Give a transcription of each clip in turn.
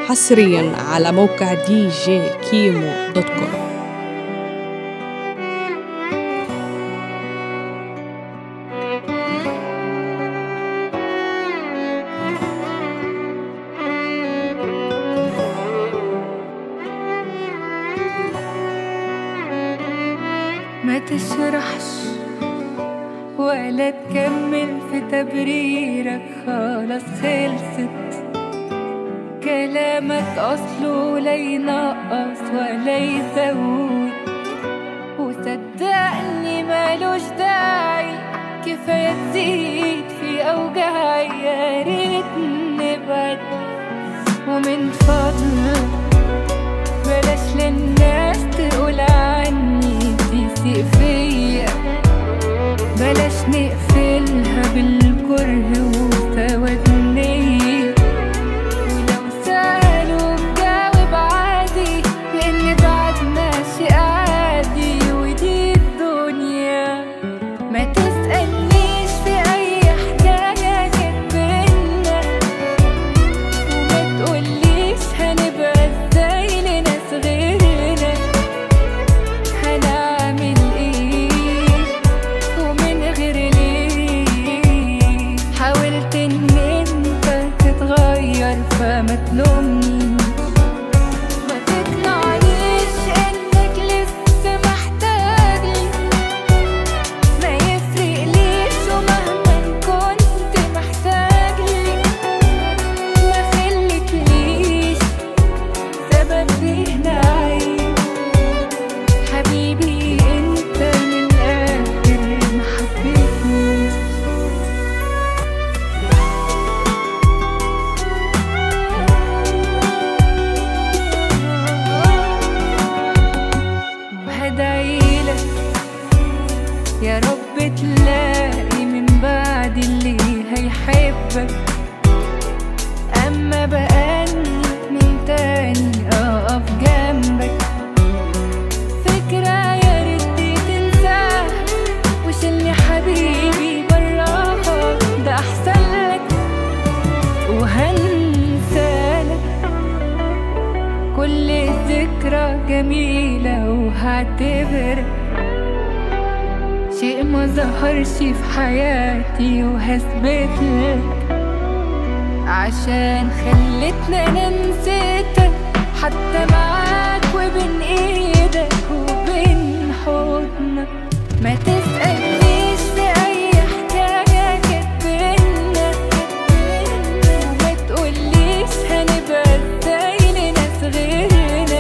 حصريا على موقع دي جي كيمو دوت كوم ما تشرحش ولا تكمل في تبريرك خلاص خلصت كلامك أصله لا ينقص ولا يزود وصدقني مالوش داعي كفاية تزيد في أوجاعي يا ريت نبعد ومن فضلك بلاش للناس تقول عني تسيء فيا بلاش نقفلها بالكره وسواد النية ولو سألوا جاوب عادي لأن بعد ماشي عادي ودي الدنيا ما تسألنيش في أي حكاية كانت بينا وما تقوليش هنبقى ازاي لناس غيرنا هنعمل ايه ومن غير ليه حاولت ان انت تتغير فما تلومنيش ما تقنعنيش انك لسه محتاجلي ما يفرقليش ومهما كنت محتاجلي ما خلتليش سبب فينا عيب حبيبي انت من الاخر ما حبيتنيش وهدعيلك يا رب تلاقي من بعد اللي هيحبك اما بقاني من تاني اقف جنبك فكرة يا ريتني تنساها وشيلني حبيبي براها ده احسن لك وهنسالك كل ذكرى جميلة وهعتبرك شيء ما ظهرش في حياتي وهثبت لك عشان خلتنا انا نسيتك حتى معاك وبين ايدك وبين حضنك ما تسألنيش في اي حكاية كانت بينا وما تقوليش هنبقى ازاي لناس غيرنا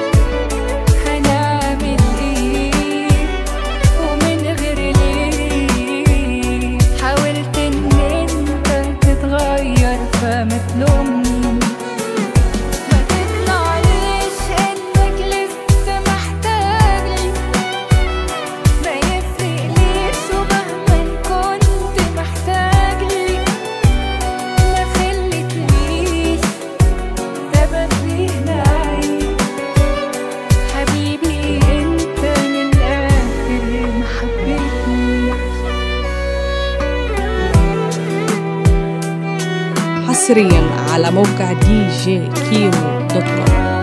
هنعمل ايه ومن غير ليه حاولت ان انت تتغير فما تلومنيش ما تقنعنيش انك لسه محتاجلي ما يفرقليش ومهما كنت محتاجلي ما خلتليش سبب فينا عيب حبيبي انت من الاخر ما حبيتنيش حصريا على موقع دي جي كيمو دوت كوم